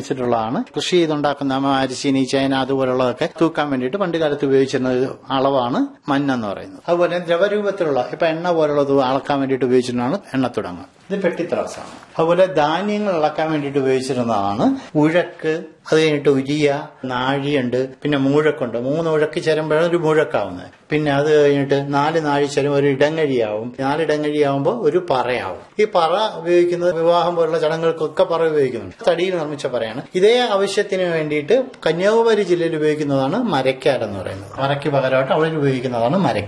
ഉപയോഗിച്ചിട്ടുള്ളതാണ് കൃഷി ചെയ്തുണ്ടാക്കുന്ന അരിശീനി ചേന അതുപോലുള്ളതൊക്കെ തൂക്കാൻ വേണ്ടിയിട്ട് പണ്ട് കാലത്ത് ഉപയോഗിച്ചിരുന്ന ഒരു അളവാണ് മണ്ണെന്ന് പറയുന്നത് അതുപോലെ ദ്രവരൂപത്തിലുള്ള ഇപ്പൊ എണ്ണ പോലുള്ളത് അളക്കാൻ വേണ്ടിയിട്ട് ഉപയോഗിച്ചിരുന്നതാണ് എണ്ണത്തുടങ്ങ് ഇത് പെട്ടിത്രാസാണ് അതുപോലെ ധാന്യങ്ങൾ ഇളക്കാൻ വേണ്ടിയിട്ട് ഉപയോഗിച്ചിരുന്നതാണ് ഉഴക്ക് അത് കഴിഞ്ഞിട്ട് ഉരിയ നാഴിയുണ്ട് പിന്നെ മൂഴക്കുണ്ട് മൂന്ന് ഉഴക്ക് ചേരുമ്പോഴാണ് ഒരു മൂഴക്കാവുന്നത് പിന്നെ അത് കഴിഞ്ഞിട്ട് നാല് നാഴി ചേരും ഒരു ഇടങ്ങഴിയാവും നാല് ഇടങ്ങഴിയാവുമ്പോൾ ഒരു പറയാവും ഈ പറ ഉപയോഗിക്കുന്നത് വിവാഹം പോലുള്ള ചടങ്ങുകൾക്കൊക്കെ പറ ഉപയോഗിക്കുന്നുണ്ട് തടിയിൽ നിർമ്മിച്ച പറയാണ് ഇതേ ആവശ്യത്തിന് വേണ്ടിയിട്ട് കന്യാകുമാരി ജില്ലയിൽ ഉപയോഗിക്കുന്നതാണ് മരക്കാരെന്ന് പറയുന്നത് മരയ്ക്ക് പകരമായിട്ട് അവിടെ ഉപയോഗിക്കുന്നതാണ് മരയ്ക്ക